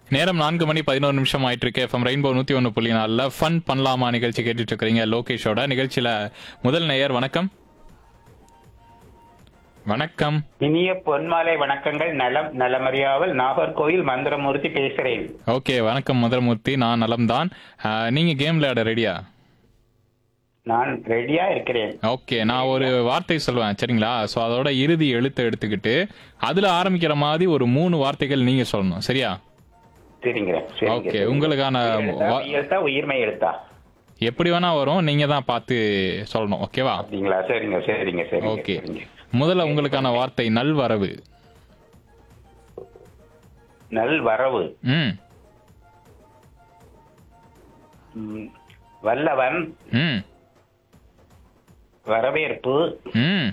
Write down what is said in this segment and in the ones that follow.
நேரம் நான்கு மணி பதினோரு நிமிஷம் ஆயிட்டு இருக்கு எஃப்எம் ரெயின்போ நூத்தி ஒன்று புள்ளி நாலில் ஃபன் பண்ணலாமா நிகழ்ச்சி கேட்டுட்டு இருக்கிறீங்க லோகேஷோட நிகழ்ச்சியில முதல் நேயர் வணக்கம் வணக்கம் இனிய பொன்மாலை வணக்கங்கள் நலம் நலமறியாவல் நாகர்கோயில் மந்திரமூர்த்தி பேசுறேன் ஓகே வணக்கம் முதல்மூர்த்தி நான் நலம்தான் ஆஹ், நீங்க கேம் விளையாட ரெடியா நான் ரெடியா இருக்கிறேன் ஓகே நான் ஒரு வார்த்தை சொல்லுவேன் சரிங்களா ஸோ அதோட இறுதி எழுத்தை எடுத்துக்கிட்டு அதுல ஆரம்பிக்கிற மாதிரி ஒரு மூணு வார்த்தைகள் நீங்க சொல்லணும் சரியா சரிங்க சரிங்க, ஓகே, சரிங்க. உங்களுக்கான எழுத்தா, வா- மெய் எழுத்தா உயிர்மை எழுத்தா எப்படி வேணா வரும் நீங்க தான் பார்த்து சொல்லணும் ஓகேவா அப்படிங்களா சரிங்க சரிங்க சரிங்க ஓகே சரிங்க. முதல்ல உங்களுக்கான வார்த்தை நல்வரவு நல் வரவு ம் ம், வல்லவன் ம் வரவேற்பு ம்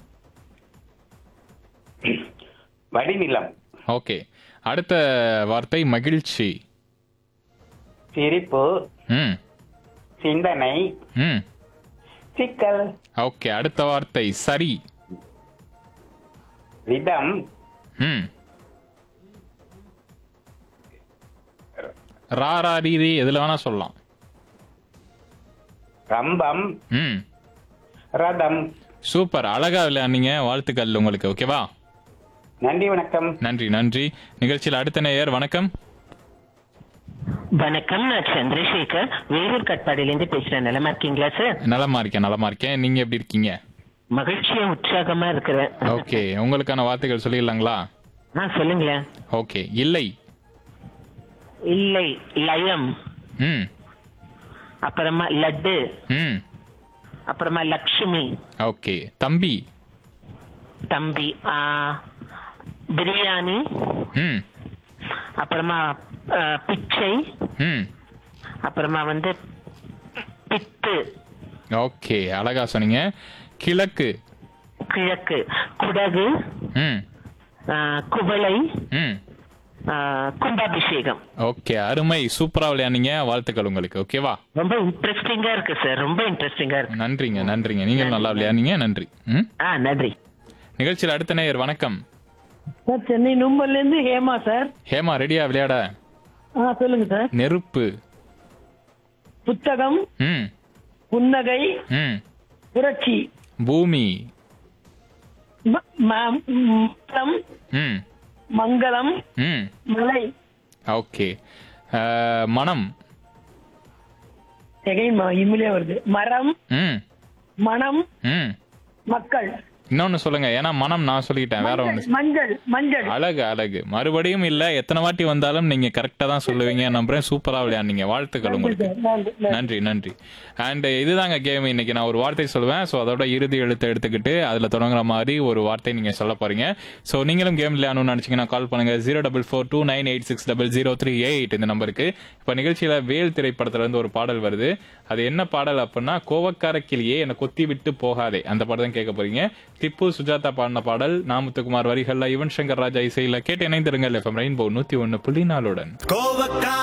வடிநிலம் ஓகே அடுத்த வார்த்தை மகிழ்ச்சி சிரிப்பு ம் சிந்தனை ம் சிக்கல் ஓகே அடுத்த வார்த்தை சரி விதம் ம் ரா ரா ரீ ரீ எதுல வேணா சொல்லலாம் ரம்பம் ம் ரதம் சூப்பர் அழகா விளையாடுனீங்க வாழ்த்துக்கள் உங்களுக்கு ஓகேவா நன்றி வணக்கம் நன்றி நன்றி நிகழ்ச்சியில் அடுத்த நேயர் வணக்கம் வணக்கம் நான் சந்திரசேகர் வேலூர் கட்பாடியிலேருந்து பேசுறேன் நிலமா இருக்கீங்களா சார் நலமா இருக்கேன் நலமா இருக்கேன் நீங்க எப்படி இருக்கீங்க மகிழ்ச்சியா உற்சாகமா இருக்கிறேன் ஓகே உங்களுக்கான வார்த்தைகள் சொல்லிடலாங்களா ஆ சொல்லுங்களேன் ஓகே இல்லை இல்லை லயம் ம் அப்புறமா லட்டு ம் அப்புறமா லக்ஷ்மி ஓகே தம்பி தம்பி ஆ, பிரியாணி ம் அப்புறமா ஆ, பிச்சை ம் அப்புறமா வந்து பித்து ஓகே அழகா சொன்னீங்க கிழக்கு கிழக்கு குடகு ம் ஆ, குவளை ம் ஆ, கும்பாபிஷேகம் ஓகே அருமை சூப்பரா விளையாடுனீங்க வாழ்த்துக்கள் உங்களுக்கு ஓகேவா ரொம்ப இன்ட்ரெஸ்டிங்கா இருக்கு சார் ரொம்ப இன்ட்ரெஸ்டிங்கா இருக்கு நன்றிங்க நன்றிங்க நீங்களும் நல்லா விளையாடுனீங்க நன்றி ம் ஆ நன்றி நிகழ்ச்சியில் அடுத்த நேயர் வணக்கம் சார் சென்னை நும்பல்ல இருந்து ஹேமா சார் ஹேமா ரெடியா விளையாட ஆ சொல்லுங்க சார் நெருப்பு புத்தகம் ம் புன்னகை ம் புரட்சி பூமி ம- ம- மரம் ம் மங்களம் ம் மலை ஓகே அஹ், மனம் எகைன் இம்மிலே வருது மரம் ம் மனம் ம் மக்கள் இன்னொன்னு சொல்லுங்க ஏன்னா மனம் நான் சொல்லிட்டேன் வேற ஒன்று மஞ்சள் மஞ்சள் அழகு அழகு மறுபடியும் இல்ல எத்தனை வாட்டி வந்தாலும் நீங்க கரெக்டா தான் சொல்லுவீங்க நம்புறேன் சூப்பரா விளையாடுனீங்க வாழ்த்துக்கள் உங்களுக்கு நன்றி, நன்றி. நன்றி நன்றி அண்ட் இதுதாங்க கேம் இன்னைக்கு நான் ஒரு வார்த்தை சொல்லுவேன் ஸோ அதோட இறுதி எழுத்தை எடுத்துக்கிட்டு அதுல தொடங்குற மாதிரி ஒரு வார்த்தை நீங்க சொல்ல போறீங்க ஸோ நீங்களும் கேம் விளையாடணும்னு நினைச்சீங்கன்னா கால் பண்ணுங்க zero double four two nine eight six double zero three eight இந்த நம்பருக்கு இப்போ நிகழ்ச்சியில வேல் திரைப்படத்துல இருந்து ஒரு பாடல் வருது அது என்ன பாடல் அப்படின்னா கோவக்கார கிளியே என்னை கொத்தி விட்டு போகாதே அந்த பாடம் தான் கேட்க போறீங்க திப்பு சுஜாதா பாடின பாடல் நாமுத்துக்குமார் வரிகள்ல யுவன் சங்கர் ராஜா இசையில கேட்டு இணைந்திருங்கள் எஃப்எம் ரெயின்போ நூத்தி ஒன்னு புள்ளி நாளுடன் கோவக்கா